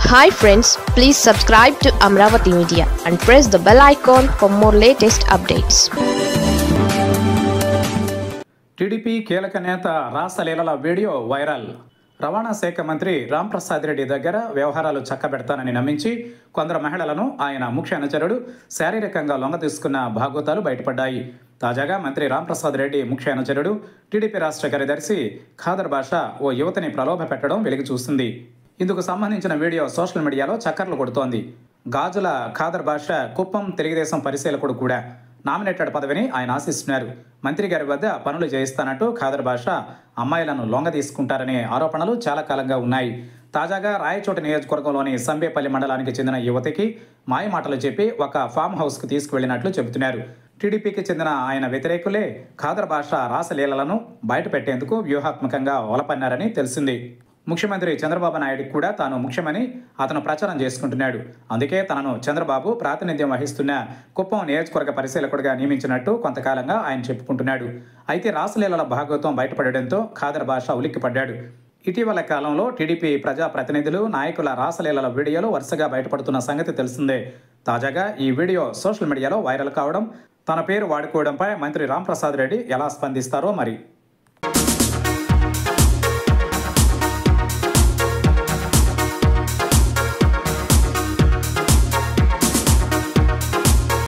hi friends please subscribe to Amaravati media and press the bell icon for more latest updates TDP కీలక నేత రాసలీలల video viral రవాణా శాఖ మంత్రి రాంప్రసాద్ రెడ్డి దగ్గర వ్యవహారాలు చక్కబెడతానని నమ్మించి కొందరు మహిళలను ఆయన ముఖ్య అనుచరుడు శారీరకంగా లొంగ తీసుకున్న భాగోతాలు బయటపడ్డాయి తాజాగా మంత్రి రాంప్రసాద్ రెడ్డి ముఖ్య అనుచరుడు టీడీపీ రాష్ట్ర కార్యదర్శి ఖాదర్ బాషా ఓ యువతిని ప్రలోభ పెట్టడం వెలుగు చూసింది ఇందుకు సంబంధించిన వీడియో సోషల్ మీడియాలో చక్కర్లు కొడుతోంది గాజుల ఖాదర్ బాషా కుప్పం తెలుగుదేశం పరిశీలకుడు కూడా నామినేటెడ్ పదవిని ఆయన ఆశిస్తున్నారు మంత్రి గారి వద్ద పనులు చేయిస్తానంటూ ఖాదర్ బాషా అమ్మాయిలను లొంగ తీసుకుంటారనే ఆరోపణలు చాలా కాలంగా ఉన్నాయి తాజాగా రాయచోటి నియోజకవర్గంలోని సంబేపల్లి మండలానికి చెందిన యువతికి మాయమాటలు చెప్పి ఒక ఫామ్ హౌస్కు తీసుకువెళ్లినట్లు చెబుతున్నారు టీడీపీకి చెందిన ఆయన వ్యతిరేకులే ఖాదర్ బాషా రాసలీలలను బయటపెట్టేందుకు వ్యూహాత్మకంగా ఒలపన్నారని తెలిసింది ముఖ్యమంత్రి చంద్రబాబు నాయుడు కూడా తాను ముఖ్యమని అతను ప్రచారం చేసుకుంటున్నాడు అందుకే తనను చంద్రబాబు ప్రాతినిధ్యం వహిస్తున్న కుప్పం నియోజకవర్గ పరిశీలకుడిగా నియమించినట్టు కొంతకాలంగా ఆయన చెప్పుకుంటున్నాడు అయితే రాసలీలల భాగోత్వం బయటపడడంతో ఖాదర్ భాష ఉలిక్కిపడ్డాడు ఇటీవల కాలంలో టీడీపీ ప్రజా ప్రతినిధులు నాయకుల రాసలీలల వీడియోలు వరుసగా బయటపడుతున్న సంగతి తెలిసిందే తాజాగా ఈ వీడియో సోషల్ మీడియాలో వైరల్ కావడం తన పేరు వాడుకోవడంపై మంత్రి రాంప్రసాద్ రెడ్డి ఎలా స్పందిస్తారో మరి